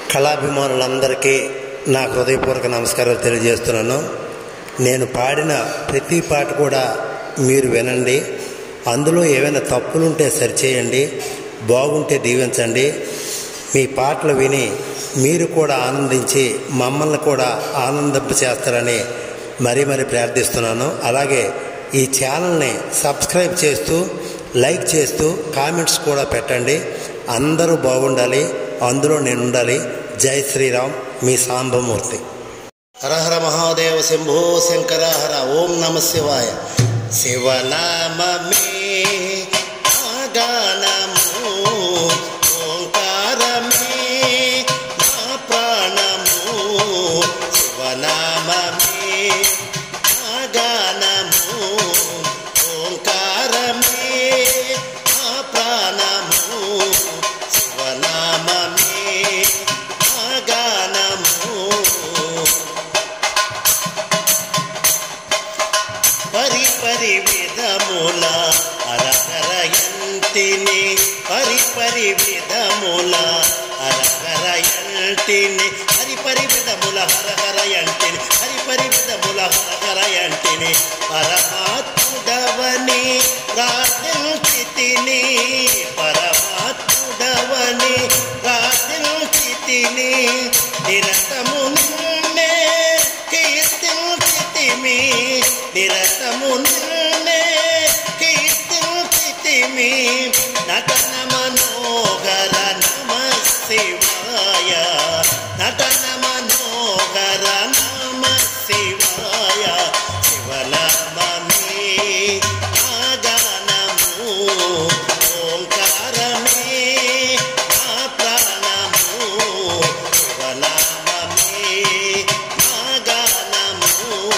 కళాభిమానులందరికీ నా హృదయపూర్వక నమస్కారాలు తెలియజేస్తున్నాను నేను పాడిన ప్రతి పాట కూడా మీరు వినండి అందులో ఏమైనా తప్పులుంటే సరిచేయండి బాగుంటే దీవించండి మీ పాటలు విని మీరు కూడా ఆనందించి మమ్మల్ని కూడా ఆనందింప చేస్తారని మరీ మరీ ప్రార్థిస్తున్నాను అలాగే ఈ ఛానల్ని సబ్స్క్రైబ్ చేస్తూ లైక్ చేస్తూ కామెంట్స్ కూడా పెట్టండి అందరూ బాగుండాలి అందులో నేను ఉండాలి జై శ్రీరామ్ మీ సాంబమూర్తి హరహర మహాదేవ శంభో శంకర హర ఓం నమ శివాయ శివనామమే ఆగానము ఓంకారమే నా ప్రాణము శివనామమే ఆగానము ఓంకారమే నా ప్రాణము శివనామమే ఆగానము పరి పరి విధముల అరహరయంతిని పరి పరి విధముల అరహరయంతిని హరి పరి విధముల హరహరయంటిని హరి పరి విధముల హరహరయంటిని పరమాత్ముడవని ప్రార్థించితిని పరమాత్ముడవని ప్రార్థించితిని నిరతము నిన్నే కీర్తించితిమి నిరతము నిన్నే కీర్తించితిమి నటన మనోహర నమ శివాయ నటన మనోహర నమ శివాయ శివనామమే ఆగానము ఓంకారమే నా ప్రాణము శివనామమే ఆగానము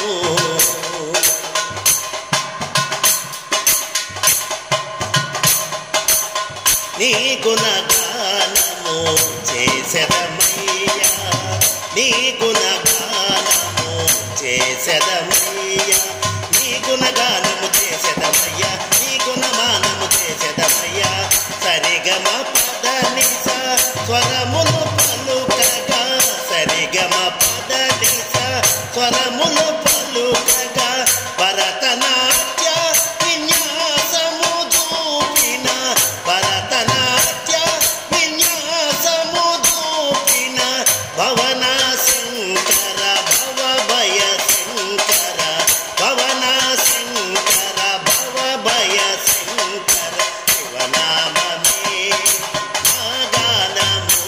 నీ గుణగానము చేసెదమయ్యా నీ గుణగానము చేసెదమయ్యా నీ గుణగానము చేసెదమయ్యా నీ గుణమానము చేసెదమయ్యా సరిగమ పద నిస స్వరములు పలుకగా సరిగమ పద నిస స్వరములు పలుకగా భరతనాట్య విన్యాసము దూపిన భరతనాట్య విన్యాసము దూపిన భవన శంకర భవభయ శంకర భవన శంకర భవభయ శంకర శివనామమే ఆగానము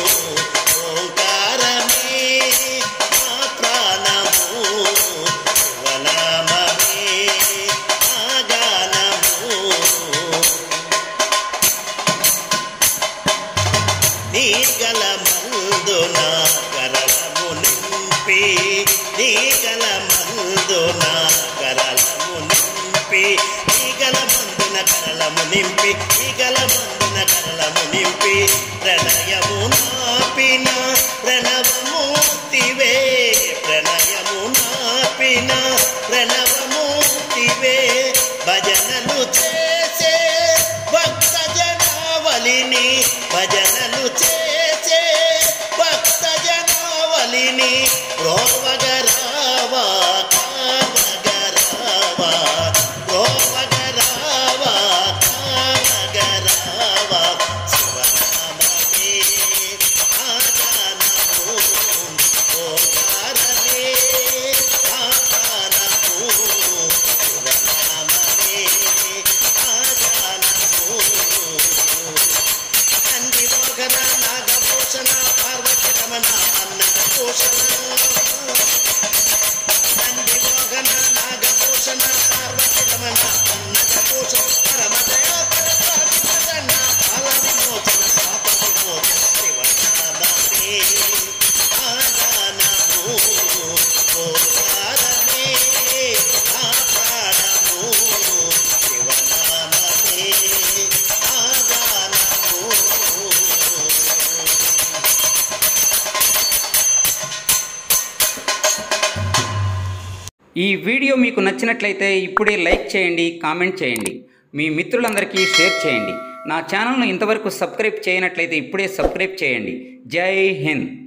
ఓంకారమే నా ప్రాణము శివనామమే ఆగానము నీగల మందున కరళము నింపి నీగల మందున కరళము నింపి నీగల మందున కరళము నింపి నీగల మందున కరళము నింపి ప్రణయము నాపిన ప్రణవమూర్తివే ప్రణయము నాపిన ప్రణవమూర్తివే భజనలు చేసే భక్త జనావళిని భజనలు చేసే భక్త జనావళిని రోవగరావా కావగరావా రోవగరావా కావగరావా శివనామమే ఆగానము ఓంకారమే ఆగానము శివనామమే ఆగానము నంది మోగన నాగభూషణ పార్వతి రమణ అన్నద భూషణ నంది మోగన నాగభూషణ పార్వతి రమణ అన్నద భూషణ పరమదయాకర ప్రాతి ప్రసన్న పాల విమోచన పాప విమోచన శివనామమే ఆగానము ఓంకారమే ఆ ప్రాణము శివనామమే ఆగానము ఈ వీడియో మీకు నచ్చినట్లయితే ఇప్పుడే లైక్ చేయండి కామెంట్ చేయండి మీ మిత్రులందరికీ షేర్ చేయండి నా ఛానల్ను ఇంతవరకు సబ్స్క్రైబ్ చేయనట్లయితే ఇప్పుడే సబ్స్క్రైబ్ చేయండి జై హింద్